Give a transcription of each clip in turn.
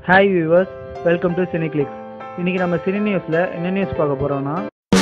hi viewers welcome to cine clicks இன்றைக்கி நம்ம cine நியூஸில் என்ன நியூஸ் பார்க்க போகிறோம்னா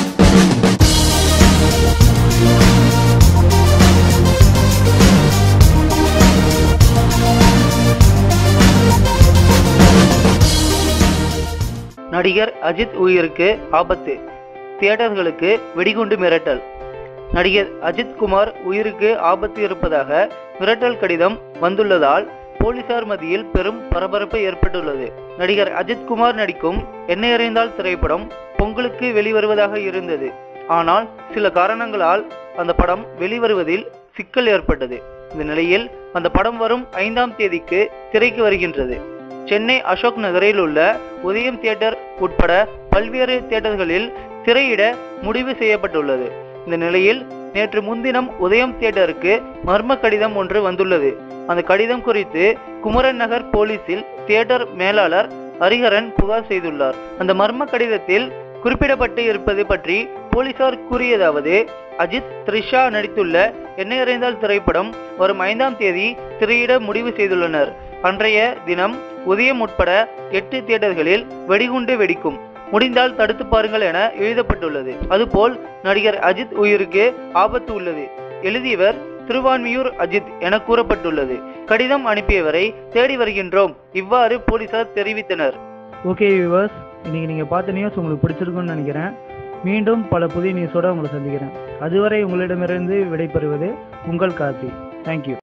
நடிகர் அஜித் உயிருக்கு ஆபத்து தியேட்டர்களுக்கு வெடிகுண்டு மிரட்டல் நடிகர் அஜித் குமார் உயிருக்கு ஆபத்து இருப்பதாக மிரட்டல் கடிதம் வந்துள்ளதால் போலீசார் மத்தியில் பெரும் பரபரப்பு ஏற்பட்டுள்ளது நடிகர் அஜித் குமார் நடிக்கும் என்ன எறிந்தால் திரைப்படம் பொங்கலுக்கு வெளிவருவதாக இருந்தது ஆனால் சில காரணங்களால் அந்த படம் வெளிவருவதில் சிக்கல் ஏற்பட்டது இந்த நிலையில் அந்த படம் வரும் ஐந்தாம் தேதிக்கு திரைக்கு வருகின்றது சென்னை அசோக் நகரில் உள்ள உதயம் தியேட்டர் உட்பட பல்வேறு தியேட்டர்களில் திரையிட முடிவு செய்யப்பட்டுள்ளது இந்த நிலையில் நேற்று முன்தினம் உதயம் தியேட்டருக்கு மர்ம கடிதம் ஒன்று வந்துள்ளது அந்த கடிதம் குறித்து குமரன் நகர் போலீசில் தியேட்டர் மேலாளர் ஹரிஹரன் புகார் செய்துள்ளார் அந்த மர்ம கடிதத்தில் குறிப்பிடப்பட்டு இருப்பது பற்றி போலீசார் கூறியதாவது அஜித் த்ரிஷா நடித்துள்ள என்ன இறைந்தால் திரைப்படம் வரும் ஐந்தாம் தேதி திரையிட முடிவு செய்துள்ளனர் அன்றைய தினம் உதயம் உட்பட எட்டு தியேட்டர்களில் வெடிகுண்டு வெடிக்கும் முடிந்தால் தடுத்து பாருங்கள் என எழுதப்பட்டுள்ளது அதுபோல் நடிகர் அஜித் உயிருக்கு ஆபத்து உள்ளது எழுதியவர் திருவான்மியூர் அஜித் என கூறப்பட்டுள்ளது கடிதம் அனுப்பியவரை தேடி வருகின்றோம் இவ்வாறு போலீசார் தெரிவித்தனர் ஓகே வியூவர்ஸ் இன்றைக்கி நீங்கள் பார்த்த நியூஸ் உங்களுக்கு பிடிச்சிருக்குன்னு நினைக்கிறேன் மீண்டும் பல புதிய நியூஸோடு உங்களை சந்திக்கிறேன் அதுவரை உங்களிடமிருந்து விடைபெறுவது உங்கள் கார்த்தி தேங்க்யூ